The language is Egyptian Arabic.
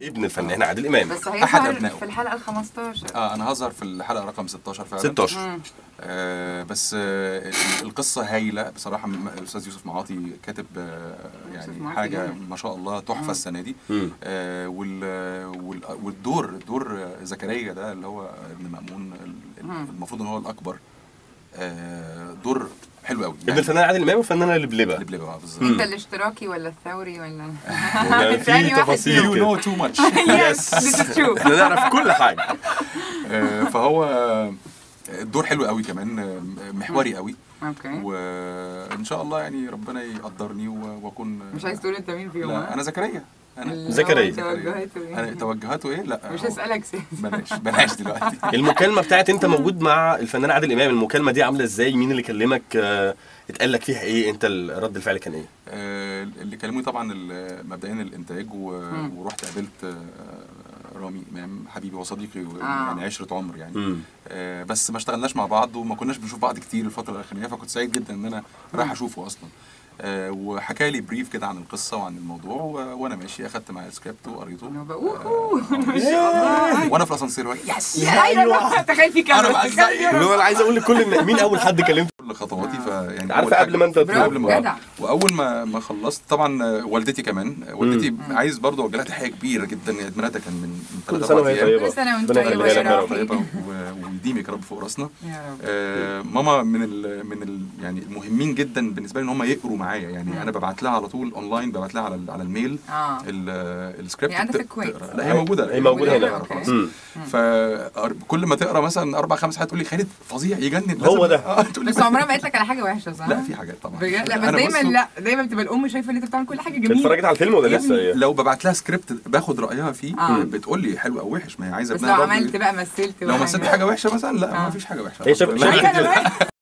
ابن الفنان عادل امام بس أحد هيظهر أبنائه. في الحلقه ال 15 اه انا هظهر في الحلقه رقم 16 فعلا 16 آه بس آه القصه هايله بصراحه م- الاستاذ يوسف معاطي كاتب آه يوسف يعني معاطي حاجه جامد. ما شاء الله تحفه السنه دي مم. آه وال وال والدور دور زكريا ده اللي هو ابن مأمون ال- مم. المفروض ان هو الاكبر آه دور حلو قوي ابن الفنان عادل امام والفنانه لبلبه لبلبه آه، بالظبط انت الاشتراكي ولا الثوري ولا يعني ثاني في واحد تفاصيل يو كده نو تو ماتش يس بتشوف احنا نعرف كل حاجه آه، فهو آه، الدور حلو قوي كمان آه، محوري قوي اوكي وان شاء الله يعني ربنا يقدرني و- واكون مش عايز تقول انت مين فيهم لا ها؟ انا زكريا انا اللي زكريا. هو توجهاته انا ايه؟ توجهاته ايه لا مش هو- هسألك سياسي بلاش بلاش دلوقتي المكالمه بتاعت انت موجود مع الفنان عادل امام المكالمه دي عامله ازاي مين اللي كلمك آه، اتقال لك فيها ايه انت ال- رد الفعل كان ايه آه، اللي كلموني طبعا ال- مبدئيا الانتاج و- مم. ورحت قابلت آه، رامي امام حبيبي وصديقي و- آه. يعني عشره عمر يعني مم. آه، بس ما اشتغلناش مع بعض وما كناش بنشوف بعض كتير الفتره الاخرانيه فكنت سعيد جدا ان انا رايح اشوفه اصلا آه، وحكى لي بريف كده عن القصه وعن الموضوع و- وانا ماشي اخدت معاه السكريبت وقريته انا بقى اوه ما شاء الله وانا في الاسانسير هو يس ايوه تخيل في أنا كاميرا بقى تخيل اللي هو انا عايز اقول لكل الن- مين اول حد كلمته كل خطواتي فيعني عارفه أول حاجة- قبل ما انت برافو، قبل ما جدع. واول ما ما خلصت طبعا آه، والدتي كمان آه، والدتي عايز برضه اوجه لها تحيه كبيره جدا عيد ميلادها كان من من كل ثلاث سنه اربع وهي ايام طيبه كل سنة وانت ربنا طيبة يخليها يا لك يا رب. رب طيبه و- ويديمك يا رب فوق راسنا يا رب آه، ماما من ال من ال يعني المهمين جدا بالنسبه لي ان هم يقروا معايا يعني انا ببعت لها على طول اونلاين ببعت لها على ال- على الميل اه ال- السكريبت هي قاعدة في بت- الكويت. تقرا. لا هي موجوده هي موجوده موجودة هنا هنا، أوكي. مم. فكل ما تقرا مثلا اربع خمس حاجات تقول لي خالد فظيع يجنن هو لازم- ده. اه تقول لي بس عمرها ما قالت لك على حاجه وحشه صح؟ لا في حاجات طبعا بجد لا بس أنا دايما بص- لا دايما بتبقى الام شايفه ان انت بتعمل كل حاجه جميله اتفرجت على الفيلم ولا لسه هي؟ لو ببعت لها سكريبت باخد رايها فيه آه. بتقول لي حلو او وحش ما هي عايزه بس ابنها لو برضه عملت بقى مثلت لو ولا مثلت حاجه وحشه مثلا لا آه. ما فيش حاجه وحشه هي شاف- لا. ايوه انا